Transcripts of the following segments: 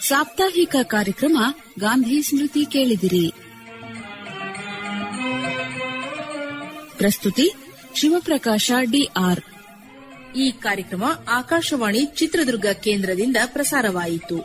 ಸಾಪ್ತಾಹಿಕ ಕಾರ್ಯಕ್ರಮ ಗಾಂಧಿ ಸ್ಮೃತಿ ಕೇಳಿದಿರಿ ಪ್ರಸ್ತುತಿ ಶಿವಪ್ರಕಾಶ ಡಿಆರ್ ಈ ಕಾರ್ಯಕ್ರಮ ಆಕಾಶವಾಣಿ ಚಿತ್ರದುರ್ಗ ಕೇಂದ್ರದಿಂದ ಪ್ರಸಾರವಾಯಿತು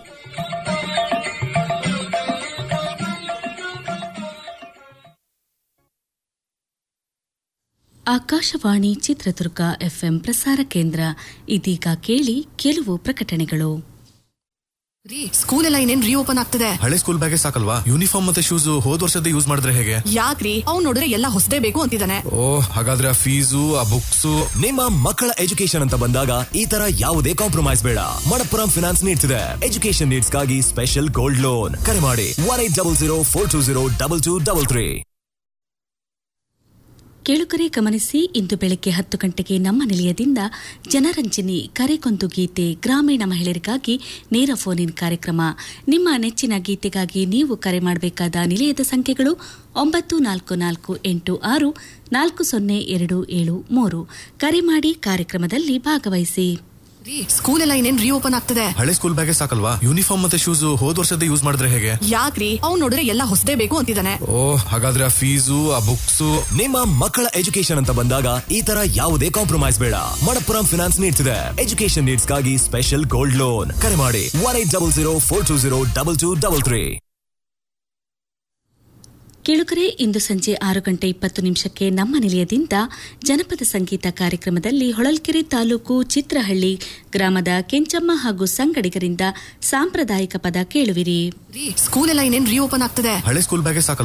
ಆಕಾಶವಾಣಿ ಚಿತ್ರದುರ್ಗ ಎಫ್ಎಂ ಪ್ರಸಾರ ಕೇಂದ್ರ ಇದೀಗ ಕೇಳಿ ಕೆಲವು ಪ್ರಕಟಣೆಗಳು ರೀ ಸ್ಕೂಲ್ ಎಲ್ಲ ಇನ್ನೇನ್ ರೀಓಪನ್ ಆಗ್ತದೆ ಹಳೆ ಸ್ಕೂಲ್ ಬ್ಯಾಗೆ ಸಾಕಲ್ವಾ ಯೂನಿಫಾರ್ಮ್ ಮತ್ತೆ ಶೂಸ್ ಹೋದ್ ವರ್ಷದ ಯೂಸ್ ಮಾಡಿದ್ರೆ ಹೇಗೆ ಯಾಕ್ರಿ ಅವ್ನ್ ನೋಡಿದ್ರೆ ಎಲ್ಲ ಹೊಸದೇ ಬೇಕು ಅಂತಿದ್ದಾನೆ ಓ ಹಾಗಾದ್ರೆ ಆ ಫೀಸು ಆ ಬುಕ್ಸು ನಿಮ್ಮ ಮಕ್ಕಳ ಎಜುಕೇಶನ್ ಅಂತ ಬಂದಾಗ ಈ ತರ ಯಾವುದೇ ಕಾಂಪ್ರಮೈಸ್ ಬೇಡ ಮಣಪ್ಪುರಂ ಫಿನಾನ್ಸ್ ನೀಡ್ತಿದೆ ಎಜುಕೇಶನ್ ನೀಡ್ಸ್ಗಾಗಿ ಸ್ಪೆಷಲ್ ಗೋಲ್ಡ್ ಲೋನ್ ಕರೆ ಮಾಡಿ one eight double zero four two zero double two double three ಕೇಳುಗರೆ ಗಮನಿಸಿ ಇಂದು ಬೆಳಗ್ಗೆ ಹತ್ತು ಗಂಟೆಗೆ ನಮ್ಮ ನಿಲಯದಿಂದ ಜನರಂಜನಿ ಕರೆಗೊಂದು ಗೀತೆ ಗ್ರಾಮೀಣ ಮಹಿಳೆಯರಿಗಾಗಿ ನೇರ ಫೋನ್ ಇನ್ ಕಾರ್ಯಕ್ರಮ ನಿಮ್ಮ ನೆಚ್ಚಿನ ಗೀತೆಗಾಗಿ ನೀವು ಕರೆ ಮಾಡಬೇಕಾದ ನಿಲಯದ ಸಂಖ್ಯೆಗಳು ಒಂಬತ್ತು ನಾಲ್ಕು ನಾಲ್ಕು ಎಂಟು ಆರು ನಾಲ್ಕು ಸೊನ್ನೆ ಎರಡು ಏಳು ಮೂರು ಕರೆ ಮಾಡಿ ಕಾರ್ಯಕ್ರಮದಲ್ಲಿ ಭಾಗವಹಿಸಿ ರೀ ಸ್ಕೂಲ್ ಎಲ್ಲ ಇನ್ನೇನ್ ರೀಓಪನ್ ಆಗ್ತದೆ ಹಳೆ ಸ್ಕೂಲ್ ಬ್ಯಾಗೆ ಸಾಕಲ್ವಾ ಯೂನಿಫಾರ್ಮ್ ಮತ್ತೆ ಶೂಸ್ ಹೋದ್ ವರ್ಷದ ಯೂಸ್ ಮಾಡಿದ್ರೆ ಹೇಗೆ ಯಾಕ್ರಿ ಅವ್ನ್ ನೋಡಿದ್ರೆ ಎಲ್ಲ ಹೊಸದೇ ಬೇಕು ಅಂತಿದ್ದಾನೆ ಓ ಹಾಗಾದ್ರೆ ಆ ಫೀಸು ಆ ಬುಕ್ಸು ನಿಮ್ಮ ಮಕ್ಕಳ ಎಜುಕೇಶನ್ ಅಂತ ಬಂದಾಗ ಈ ತರ ಯಾವುದೇ ಕಾಂಪ್ರಮೈಸ್ ಬೇಡ ಮಣಪ್ಪುರಂ ಫಿನಾನ್ಸ್ ನೀಡ್ತಿದೆ ಎಜುಕೇಶನ್ ನೀಡ್ಸ್ಗಾಗಿ ಸ್ಪೆಷಲ್ ಗೋಲ್ಡ್ ಲೋನ್ ಕರೆ ಮಾಡಿ one eight double zero four two zero double two double three ಕೇಳುಗರೆ ಇಂದು ಸಂಜೆ ಆರು ಗಂಟೆ ಇಪ್ಪತ್ತು ನಿಮಿಷಕ್ಕೆ ನಮ್ಮ ನಿಲಯದಿಂದ ಜನಪದ ಸಂಗೀತ ಕಾರ್ಯಕ್ರಮದಲ್ಲಿ ಹೊಳಲ್ಕೆರೆ ತಾಲೂಕು ಚಿತ್ರಹಳ್ಳಿ ಗ್ರಾಮದ ಕೆಂಚಮ್ಮ ಹಾಗೂ ಸಂಗಡಿಗರಿಂದ ಸಾಂಪ್ರದಾಯಿಕ ಪದ ಕೇಳುವಿರಿ ರೀ ಸ್ಕೂಲ್ ಎಲ್ಲ ಇನ್ನೇನ್ ರೀಓಪನ್ ಆಗ್ತದೆ ಹಳೆ ಸ್ಕೂಲ್ ಬ್ಯಾಗೆ ಸಾಕಲ್ವಾ